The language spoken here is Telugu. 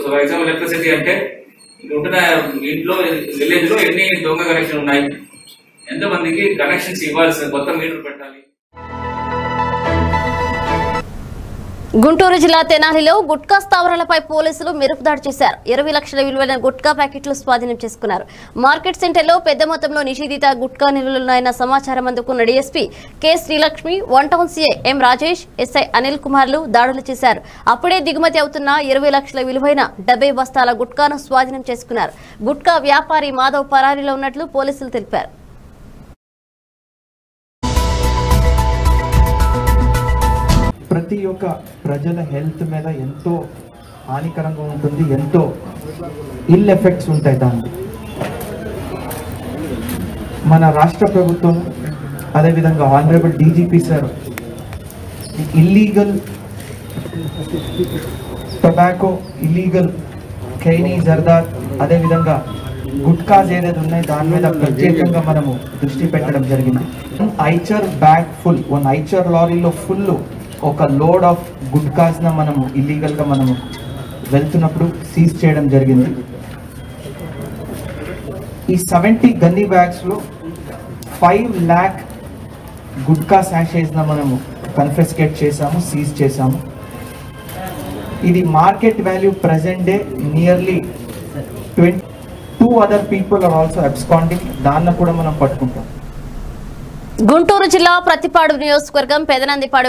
ఫర్ ఎగ్జాంపుల్ ఎలక్ట్రిసిటీ అంటే ఇక్కడ ఉంటున్న ఇంట్లో విలేజ్ లో ఎన్ని దొంగ కనెక్షన్ ఉన్నాయి ఎంతమందికి కనెక్షన్స్ ఇవ్వాల్సింది కొత్త మీటర్ పెట్టాలి గుంటూరు జిల్లా తెనాలిలో గుట్కా స్థావరాలపై పోలీసులు మెరుపుదాడి చేశారు ఇరవై లక్షల విలువైన గుట్కా ప్యాకెట్లు స్వాధీనం చేసుకున్నారు మార్కెట్ సెంటర్లో పెద్ద మొత్తంలో నిషేధిత గుట్కా నిల్వలున్నాయన్న సమాచారం అందుకున్న DSP K Srilakshmi one town CI M Rajesh SI Anil కుమార్లు దాడులు చేశారు అప్పుడే దిగుమతి అవుతున్న ఇరవై లక్షల విలువైన డెబ్బై బస్తాల గుట్కాను స్వాధీనం చేసుకున్నారు గుట్కా వ్యాపారి మాధవ్ పరారీలో ఉన్నట్లు పోలీసులు తెలిపారు ప్రతి ఒక్క ప్రజల హెల్త్ మీద ఎంతో హానికరంగా ఉంటుంది ఎంతో ఇల్ ఎఫెక్ట్స్ ఉంటాయి దానికి మన రాష్ట్ర ప్రభుత్వం అదేవిధంగా honourable DGP sir illegal tobacco illegal ఖైనీ జర్దార్ అదేవిధంగా గుట్కాస్ ఏదైతే ఉన్నాయో దాని మీద ప్రత్యేకంగా మనము దృష్టి పెట్టడం జరిగింది Eicher bag full one Eicher లారీలో ఫుల్ ఒక లోడ్ ఆఫ్ గుట్కాస్ న మనము ఇల్లీగల్ గా మనము వెళ్తున్నప్పుడు సీజ్ చేయడం జరిగింది ఈ సెవెంటీ గన్నీ బ్యాగ్స్ లో ఫైవ్ ల్యాక్ గుట్కా శాషేస్ న మనము కన్ఫెస్కేట్ చేసాము సీజ్ చేసాము ఇది market value present day nearly twenty two other people are also absconding దాన్ని కూడా మనం పట్టుకుంటాం గుంటూరు జిల్లా ప్రతిపాడు నియోజకవర్గం పెదనందిపాడు